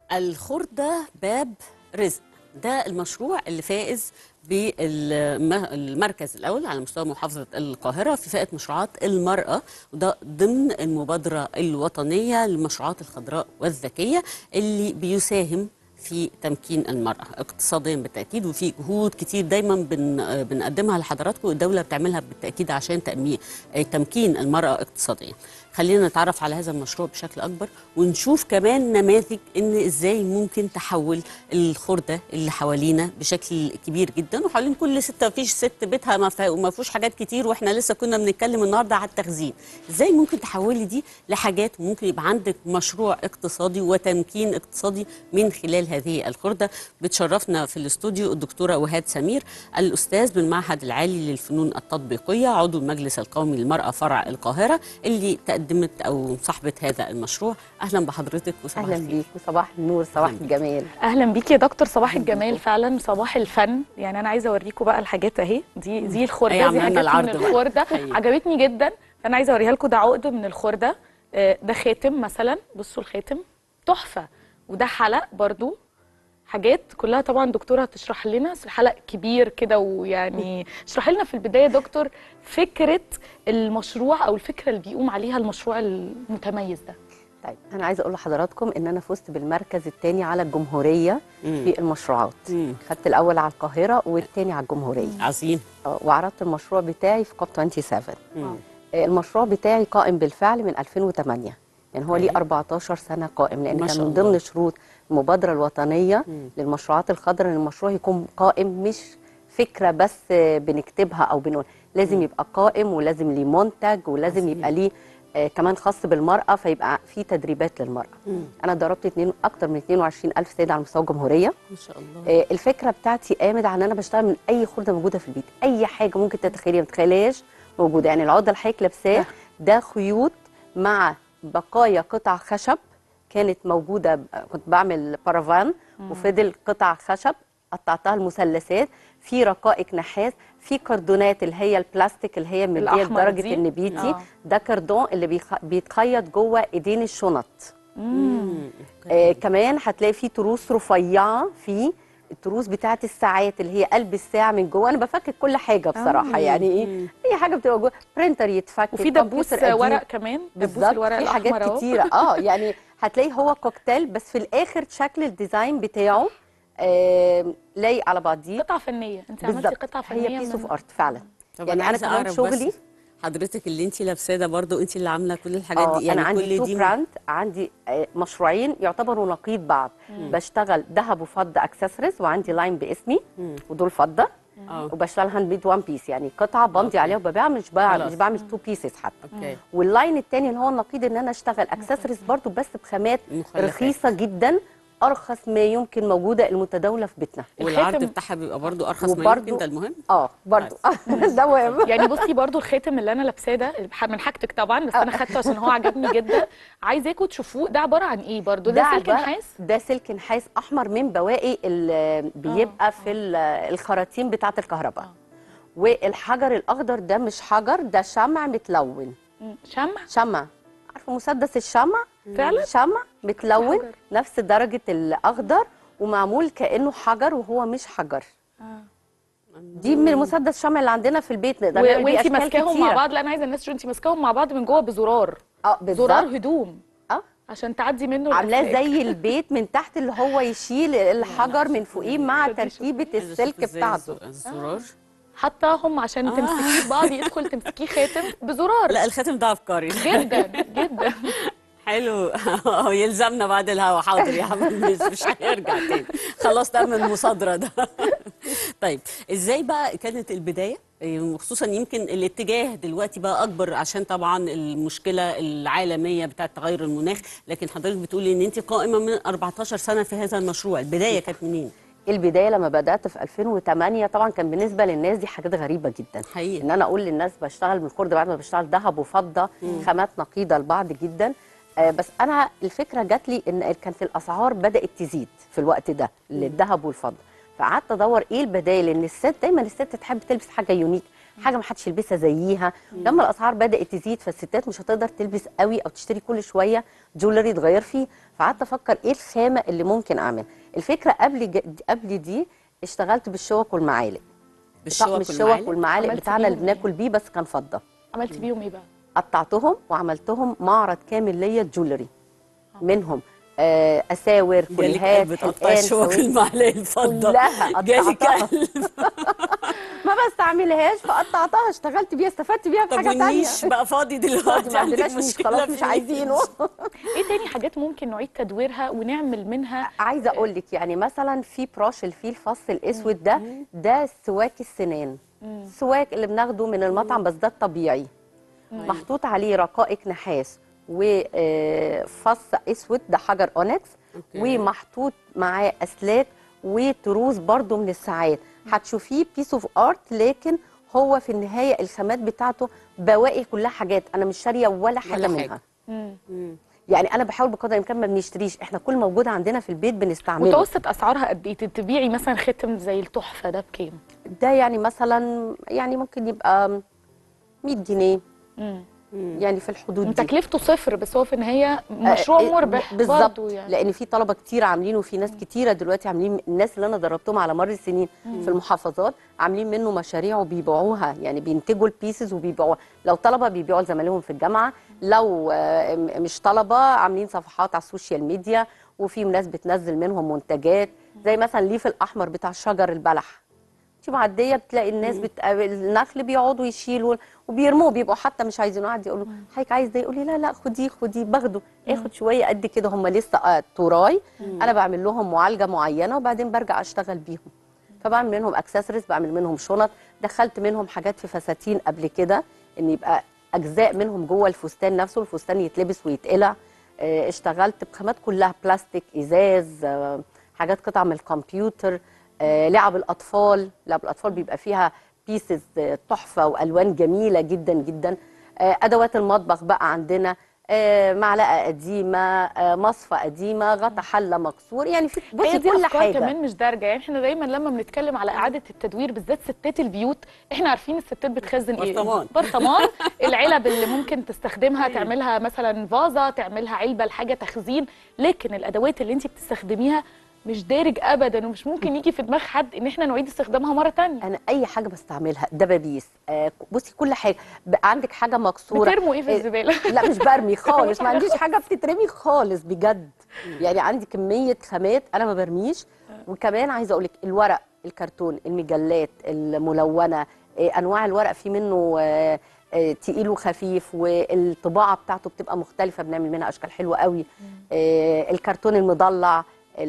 الخردة باب رزق ده المشروع اللي فائز بالمركز الأول على مستوى محافظة القاهرة في فئة مشروعات المرأة وده ضمن المبادرة الوطنية للمشروعات الخضراء والذكية اللي بيساهم في تمكين المرأة اقتصاديا بالتأكيد وفي جهود كتير دايما بن بنقدمها لحضراتكم الدولة بتعملها بالتأكيد عشان تأمين تمكين المرأة اقتصاديا خلينا نتعرف على هذا المشروع بشكل أكبر ونشوف كمان نماذج إن إزاي ممكن تحول الخردة اللي حوالينا بشكل كبير جدا وحوالين كل ست مفيش ست بيتها ما فيها- ما فيهوش حاجات كتير واحنا لسه كنا بنتكلم النهارده على التخزين ازاي ممكن تحولي دي لحاجات ممكن يبقى عندك مشروع اقتصادي وتمكين اقتصادي من خلال هذه الخردة بتشرفنا في الاستوديو الدكتورة وهاد سمير الأستاذ بالمعهد العالي للفنون التطبيقية عضو المجلس القومي للمرأة فرع القاهرة اللي تقدمت أو صاحبة هذا المشروع أهلا بحضرتك وصباح اهلا الخير. بيك وصباح النور صباح أهلاً بيك. الجمال اهلا بيكي يا دكتور صباح الجمال فعلا صباح الفن يعني انا عايزه اوريكم بقى الحاجات اهي دي دي أي الخرده دي عملنا حاجات العرض من بقى. الخرده حقيقي. عجبتني جدا فانا عايزه اوريها لكم ده عقد من الخرده آه، ده خاتم مثلا بصوا الخاتم تحفه وده حلق برضو حاجات كلها طبعا دكتوره هتشرح لنا بس الحلق كبير كده ويعني اشرح لنا في البدايه يا دكتور فكره المشروع او الفكره اللي بيقوم عليها المشروع المتميز ده طيب انا عايزه اقول لحضراتكم ان انا فزت بالمركز الثاني على الجمهوريه مم. في المشروعات مم. خدت الاول على القاهره والثاني على الجمهوريه عظيم آه، وعرضت المشروع بتاعي في كوب 27 مم. آه، المشروع بتاعي قائم بالفعل من 2008 يعني هو ليه أوكي. 14 سنه قائم لان ما كان شاء من الله. ضمن شروط المبادره الوطنيه مم. للمشروعات الخضراء ان المشروع يكون قائم مش فكره بس آه، بنكتبها او بنقول لازم يبقى قائم ولازم ليه منتج ولازم عظيم. يبقى ليه آه، كمان خاص بالمراه فيبقى في تدريبات للمراه مم. انا ضربت اتنين اكتر من 22 الف سيده على مستوى الجمهوريه ما شاء الله آه، الفكره بتاعتي قامت على ان انا بشتغل من اي خرده موجوده في البيت اي حاجه ممكن تتخيليها ما تتخيليهاش موجوده يعني العقده اللي حضرتك لابساه ده خيوط مع بقايا قطع خشب كانت موجوده ب- كنت بعمل بارافان وفضل قطع خشب قطعتها المثلثات في رقائق نحاس في كردونات اللي هي البلاستيك اللي هي مديه الأحمر لدرجه دي؟ النبيتي آه. ده كردون اللي بيخ- بيتخيط جوه ايدين الشنط مم. آه كمان هتلاقي في تروس رفيعه في التروس بتاعت الساعات اللي هي قلب الساعه من جوه انا بفكك كل حاجه بصراحه آه. يعني ايه مم. اي حاجه بتبقى جوه برينتر يتفك وفي دبوس كمبيوتر قديم. ورق كمان دبوس بالظبط الورق في حاجات الأحمر أهو. كتيره اه يعني هتلاقي هو كوكتيل بس في الاخر شكل الديزاين بتاعه آه لايق على بعضيه قطعه فنيه انت عملتي بالظبط قطعه فنيه هي بيس من- اوف ارت فعلا طب يعني انا عايزة كمان أعرف شغلي بس حضرتك اللي انت لابساه ده برضه انت اللي عامله كل الحاجات اه دي يعني انا عندي كل تو دي براند عندي آه، مشروعين يعتبروا نقيض بعض بشتغل ذهب وفضه اكسسوارز وعندي لاين باسمي مم. ودول فضه اه وبشتغل هاند ميد وان بيس يعني قطعه بمضي أوكي. عليها وببيعها مش بعمل خلاص. مش بعمل تو بيسز حتى اوكي واللاين التاني اللي هو النقيض ان انا اشتغل اكسسوارز برضو بس بخامات مخلفات. رخيصه جدا ارخص ما يمكن موجوده المتداوله في بيتنا والعرض الخاتم- بتاعها بيبقى برضه ارخص ما وبرضه- يمكن ده المهم اه برضو ده مهم يعني بصي برضو الخاتم اللي انا لابساه ده من حاجتك طبعا بس انا خدته عشان هو عجبني جدا عايزاكم تشوفوه ده عباره عن ايه برضو ده, سلك عبارة- نحاس ده سلك نحاس احمر من بواقي ال- بيبقى في ال- الخراطيم بتاعه الكهرباء آه. والحجر الاخضر ده مش حجر ده شمع متلون مم. شمع شمع عارفه مسدس الشمع فعلا شمع متلون حجر. نفس درجه الاخضر ومعمول كانه حجر وهو مش حجر آه. دي من مسدس الشمع اللي عندنا في البيت نقدر نعمل بيه وانتي أشكال ماسكاهم مع كتيرة. بعض لا انا عايزه الناس تشوف انتي ماسكاهم مع بعض من جوه بزرار اه زرار بالظبط هدوم اه عشان تعدي منه عاملاه الأسلاك. زي البيت من تحت اللي هو يشيل الحجر من فوقيه مع شوفي- شوفي. تركيبه عايزة أشوف السلك إزاي بتاعته الز- الزرار حطاهم عشان آه. تمسكيه ببعض يدخل تمسكيه خاتم بزرار لا الخاتم ده عبقري جدا جدا حلو اه يلزمنا بعد الهوا حاضر يا عم مش مش هيرجع تاني خلاص تم المصادره ده طيب ازاي بقى كانت البدايه إيه، خصوصا يمكن الاتجاه دلوقتي بقى اكبر عشان طبعا المشكله العالميه بتاعه تغير المناخ لكن حضرتك بتقولي ان انت قائمه من 14 سنه في هذا المشروع البدايه كانت منين البدايه لما بدات في 2008 طبعا كان بالنسبه للناس دي حاجات غريبه جدا حقيقي. ان انا اقول للناس بشتغل من خرده بعد ما بشتغل ذهب وفضه خامات نقيضه لبعض جدا آه بس انا الفكره جات لي ان كانت الاسعار بدات تزيد في الوقت ده للذهب والفضه فقعدت ادور ايه البدائل ان الست دايما الست تحب تلبس حاجه يونيك حاجه ما حدش يلبسها زيها لما الاسعار بدات تزيد فالستات مش هتقدر تلبس قوي او تشتري كل شويه جولري تغير فيه فقعدت افكر ايه الخامه اللي ممكن اعملها الفكره قبل ج... قبل دي اشتغلت بالشوك والمعالق طقم بالشوك الشوك والمعالق والمعالق عملتي بتاعنا اللي بيهم إيه؟ بناكل بيه بس كان فضه عملتي بيهم ايه بقى قطعتهم وعملتهم معرض كامل ليا جولري منهم آه، اساور جالك فليهات قلب تقطع حلقان الشوك سويت. المعلقه الفضه كلها جالك قطعتها. قلب ما بستعملهاش فقطعتها اشتغلت بيها استفدت بيها في طب حاجه تانية والنيش بقى فاضي دلوقتي ما عندناش عندك نيش مشكله خلاص مش فيه. عايزينه ايه تاني حاجات ممكن نعيد تدويرها ونعمل منها عايزه اقول لك يعني مثلا في براش الفيل الفص الاسود ده ده سواك السنان السواك اللي بناخده من المطعم بس ده الطبيعي محطوط عليه رقائق نحاس وفص اسود ده حجر اونكس أوكي. ومحطوط معاه اسلاك وتروس برضو من الساعات هتشوفيه بيس اوف ارت لكن هو في النهايه الخامات بتاعته بواقي كلها حاجات انا مش شاريه ولا حاجه ولا منها حاجة. مم. يعني انا بحاول بقدر الامكان ما بنشتريش احنا كل موجود عندنا في البيت بنستعمله متوسط اسعارها قد ايه تبيعي مثلا ختم زي التحفه ده بكام ده يعني مثلا يعني ممكن يبقى 100 جنيه مم. يعني في الحدود دي تكلفته صفر بس هو في النهايه مشروع آه، مربح بالظبط برضه يعني لان في طلبه كتير عاملينه وفي ناس كتيره دلوقتي عاملين الناس اللي انا دربتهم على مر السنين في المحافظات عاملين منه مشاريع وبيبيعوها يعني بينتجوا البيسز وبيبيعوها لو طلبه بيبيعوا لزمايلهم في الجامعه لو آه، م- مش طلبه عاملين صفحات على السوشيال ميديا وفي ناس بتنزل منهم منتجات زي مثلا ليف الاحمر بتاع شجر البلح انت معديه بتلاقي الناس بت... النخل بيقعدوا يشيلوا وبيرموه بيبقوا حتى مش عايزينه قاعد يقولوا حضرتك عايز ده يقول لي لا لا خديه خديه باخده اخد شويه قد كده هم لسه آه تراي انا بعمل لهم معالجه معينه وبعدين برجع اشتغل بيهم فبعمل منهم اكسسوارز بعمل منهم شنط دخلت منهم حاجات في فساتين قبل كده ان يبقى اجزاء منهم جوه الفستان نفسه الفستان يتلبس ويتقلع آه، اشتغلت بخامات كلها بلاستيك ازاز آه، حاجات قطع من الكمبيوتر آه، لعب الاطفال لعب الاطفال بيبقى فيها بيسز تحفه والوان جميله جدا جدا آه، ادوات المطبخ بقى عندنا آه، معلقه قديمه آه، مصفى قديمه غطا حله مكسور يعني في هي بصي دي كل أفكار حاجه كمان مش دارجه يعني احنا دايما لما بنتكلم على اعاده التدوير بالذات ستات البيوت احنا عارفين الستات بتخزن ايه برطمان. برطمان العلب اللي ممكن تستخدمها تعملها مثلا فازه تعملها علبه لحاجه تخزين لكن الادوات اللي انت بتستخدميها مش دارج ابدا ومش ممكن يجي في دماغ حد ان احنا نعيد استخدامها مره تانية انا اي حاجه بستعملها دبابيس آه بصي كل حاجه بقى عندك حاجه مكسوره بترموا ايه في الزباله لا مش برمي خالص ما حاجة عنديش حاجه بتترمي خالص بجد يعني عندي كميه خامات انا ما برميش وكمان عايزه اقول لك الورق الكرتون المجلات الملونه آه، انواع الورق في منه آه، آه، تقيل وخفيف والطباعه بتاعته بتبقى مختلفه بنعمل منها اشكال حلوه قوي آه، الكرتون المضلع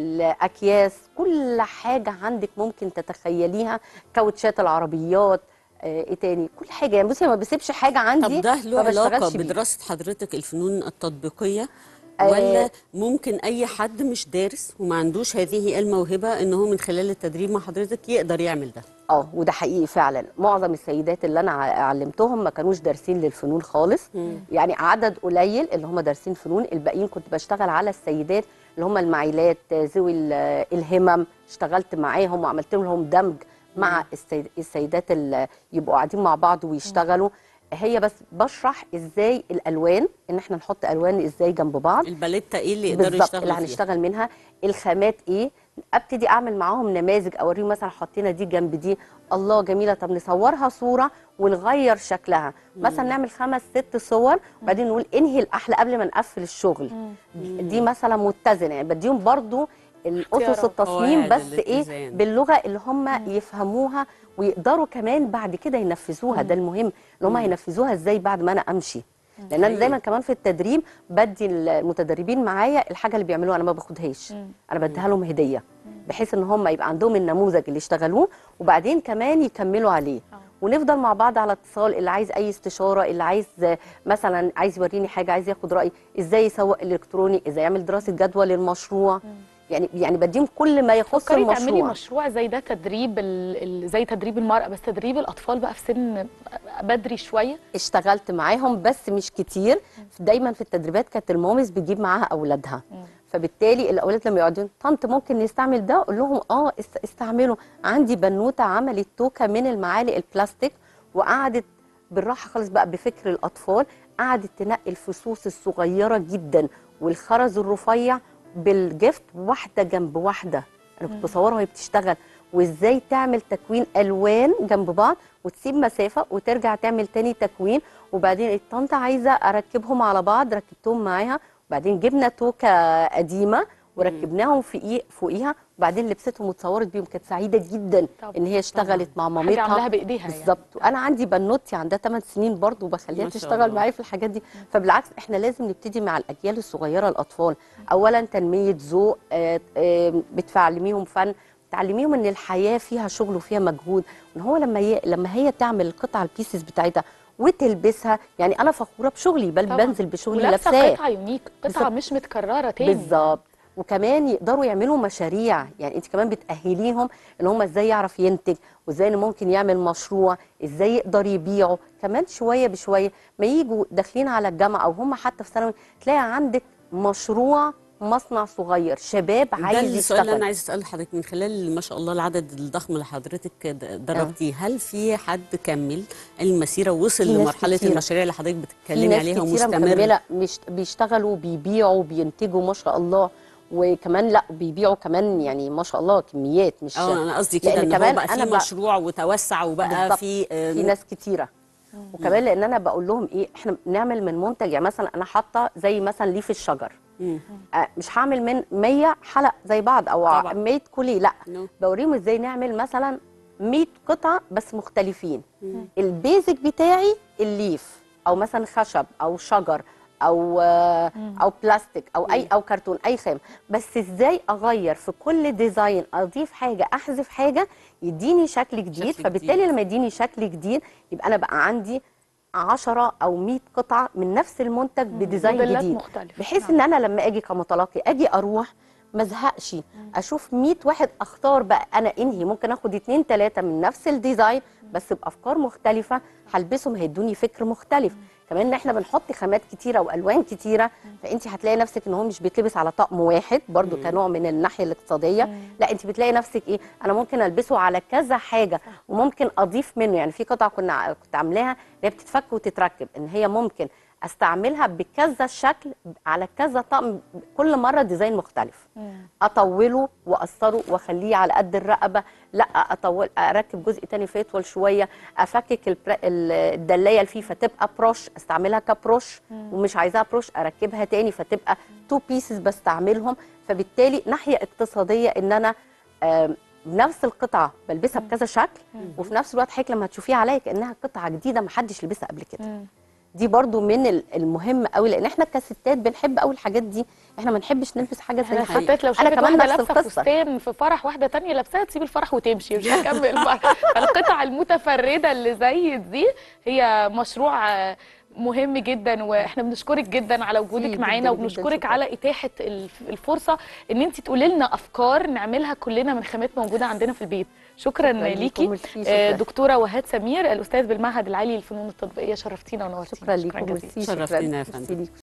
الاكياس كل حاجه عندك ممكن تتخيليها كاوتشات العربيات آه، ايه تاني كل حاجه يعني بصي ما بسيبش حاجه عندي طب ده له ما علاقه بشتغلش بيها. بدراسه حضرتك الفنون التطبيقيه آه. ولا ممكن اي حد مش دارس وما عندوش هذه الموهبه ان هو من خلال التدريب مع حضرتك يقدر يعمل ده اه وده حقيقي فعلا معظم السيدات اللي انا ع- علمتهم ما كانوش دارسين للفنون خالص يعني عدد قليل اللي هم دارسين فنون الباقيين كنت بشتغل على السيدات اللي هم المعيلات آه، ذوي ال- الهمم اشتغلت معاهم وعملت لهم دمج مع السيد السيدات اللي يبقوا قاعدين مع بعض ويشتغلوا هي بس بشرح ازاي الالوان ان احنا نحط الوان ازاي جنب بعض الباليتا ايه اللي يقدروا بالظبط يشتغلوا اللي فيها هنشتغل منها الخامات ايه ابتدي اعمل معاهم نماذج اوريهم مثلا حطينا دي جنب دي الله جميله طب نصورها صوره ونغير شكلها مثلا نعمل خمس ست صور وبعدين نقول انهي الاحلى قبل ما نقفل الشغل دي مثلا متزنه يعني بديهم برضو الاسس اختيارات. التصميم قواعد بس ايه الاتزان. باللغه اللي هم يفهموها ويقدروا كمان بعد كده ينفذوها ده المهم ان هم ينفذوها ازاي بعد ما انا امشي لان انا حقيقي. دايما كمان في التدريب بدي المتدربين معايا الحاجه اللي بيعملوها انا ما باخدهاش انا بديها لهم هديه بحيث ان هم يبقى عندهم النموذج اللي اشتغلوه وبعدين كمان يكملوا عليه ونفضل مع بعض على اتصال اللي عايز اي استشاره اللي عايز مثلا عايز يوريني حاجه عايز ياخد رايي ازاي يسوق الكتروني ازاي يعمل دراسه جدوى للمشروع يعني يعني بديهم كل ما يخص فكري تعملي المشروع مشروع زي ده تدريب ال... ال... زي تدريب المرأة بس تدريب الأطفال بقى في سن بدري شوية اشتغلت معاهم بس مش كتير دايما في التدريبات كانت المامز بتجيب معاها اولادها فبالتالي الاولاد لما يقعدوا طنط ممكن نستعمل ده اقول لهم اه است- استعملوا عندي بنوته عملت توكه من المعالق البلاستيك وقعدت بالراحه خالص بقى بفكر الاطفال قعدت تنقي الفصوص الصغيره جدا والخرز الرفيع بالجفت واحده جنب واحده انا كنت بصورها وهي بتشتغل وازاي تعمل تكوين الوان جنب بعض وتسيب مسافه وترجع تعمل تاني تكوين وبعدين الطنط عايزه اركبهم على بعض ركبتهم معاها وبعدين جبنا توكه قديمه وركبناهم في فوقيها وبعدين لبستهم واتصورت بيهم كانت سعيده جدا طبعاً، ان هي اشتغلت مع حاجه مامتها عاملاها بايديها يعني. بالظبط وانا عندي بنوتي عندها 8 سنين برضو وبخليها ما شاء تشتغل الله. معايا في الحاجات دي فبالعكس احنا لازم نبتدي مع الاجيال الصغيره الاطفال اولا تنميه ذوق آه، آه، بتعلميهم فن تعلميهم ان الحياه فيها شغل وفيها مجهود ان هو لما ي... لما هي تعمل القطعه البيسز بتاعتها وتلبسها يعني انا فخوره بشغلي بل طبعاً. بنزل بشغلي ولابسه لابساه قطعه يونيك قطعه بالظبط. مش متكرره تاني بالظبط وكمان يقدروا يعملوا مشاريع يعني انت كمان بتاهليهم ان هم ازاي يعرف ينتج وازاي انه ممكن يعمل مشروع ازاي يقدر يبيعه كمان شويه بشويه ما يجوا داخلين على الجامعه او هم حتى في ثانوي تلاقي عندك مشروع مصنع صغير شباب ده عايز السؤال اللي انا يشتغل عايز اسال حضرتك من خلال ما شاء الله العدد الضخم اللي حضرتك د- دربتيه هل في حد كمل المسيره ووصل في ناس لمرحله كتيرة. المشاريع اللي حضرتك في بتتكلمي ناس عليها كتيرة ومستمر مكملة مش بيشتغلوا بيبيعوا بينتجوا ما شاء الله وكمان لا بيبيعوا كمان يعني ما شاء الله كميات مش اه انا قصدي كده لأن ان هو كمان بقى أنا في بقى- مشروع وتوسع وبقى بالظبط. في آه، في ناس كتيره وكمان لان انا بقول لهم ايه احنا بنعمل من منتج يعني مثلا انا حاطه زي مثلا ليف الشجر مم. آه، مش هعمل من 100 حلق زي بعض او طبعاً. 100 كلي لا نو. بوريهم ازاي نعمل مثلا 100 قطعه بس مختلفين البيزك بتاعي الليف او مثلا خشب او شجر او آه، او بلاستيك او اي او كرتون اي خام بس ازاي اغير في كل ديزاين اضيف حاجه احذف حاجه يديني شكل جديد شكل فبالتالي جديد. لما يديني شكل جديد يبقى انا بقى عندي 10 او 100 قطعه من نفس المنتج بديزاين موديلات جديد مختلفة. بحيث نعم. ان انا لما اجي كمتلقي اجي اروح ما ازهقش اشوف 100 واحد اختار بقى انا انهي ممكن اخد اتنين تلاته من نفس الديزاين بس بافكار مختلفه هلبسهم هيدوني فكر مختلف كمان ان احنا بنحط خامات كتيره والوان كتيره فانت هتلاقي نفسك ان هو مش بيتلبس على طقم واحد برضو كنوع من الناحيه الاقتصاديه لا انت بتلاقي نفسك ايه انا ممكن البسه على كذا حاجه وممكن اضيف منه يعني في قطعه كنا ع- كنت عاملاها اللي هي بتتفك وتتركب ان هي ممكن استعملها بكذا شكل على كذا طقم كل مره ديزاين مختلف اطوله واقصره واخليه على قد الرقبه لا اطول اركب جزء تاني فيطول شويه افكك البر... ال- الدلايه اللي فيه فتبقى بروش استعملها كبروش ومش عايزاها بروش اركبها تاني فتبقى تو بيسز بستعملهم فبالتالي ناحيه اقتصاديه ان انا آم، نفس القطعه بلبسها بكذا شكل وفي نفس الوقت حضرتك لما تشوفيها عليا كانها قطعه جديده ما حدش لبسها قبل كده دي برضو من ال- المهم قوي لان احنا كستات بنحب قوي الحاجات دي احنا ما نحبش نلبس حاجه زي انا الحقيقة. الستات لو انا شافت كمان واحده نفس لابسه القصه فستان في فرح واحده تانية لابساها تسيب الفرح وتمشي مش هتكمل الفرح القطع المتفرده اللي زي دي هي مشروع آه، مهم جدا واحنا بنشكرك جدا على وجودك جداً معانا جداً وبنشكرك شكراً. على اتاحه الف- الفرصه ان انت تقولي لنا افكار نعملها كلنا من خامات موجوده عندنا في البيت شكرا, شكراً ليكم، ليكي ميرسي، آه، شكراً. دكتوره وهاد سمير الاستاذ بالمعهد العالي للفنون التطبيقيه شرفتينا ونورتينا شكرا ليكم جزيلاً. ميرسي، شكراً. شرفتينا يا فندم. ميرسي ليكم.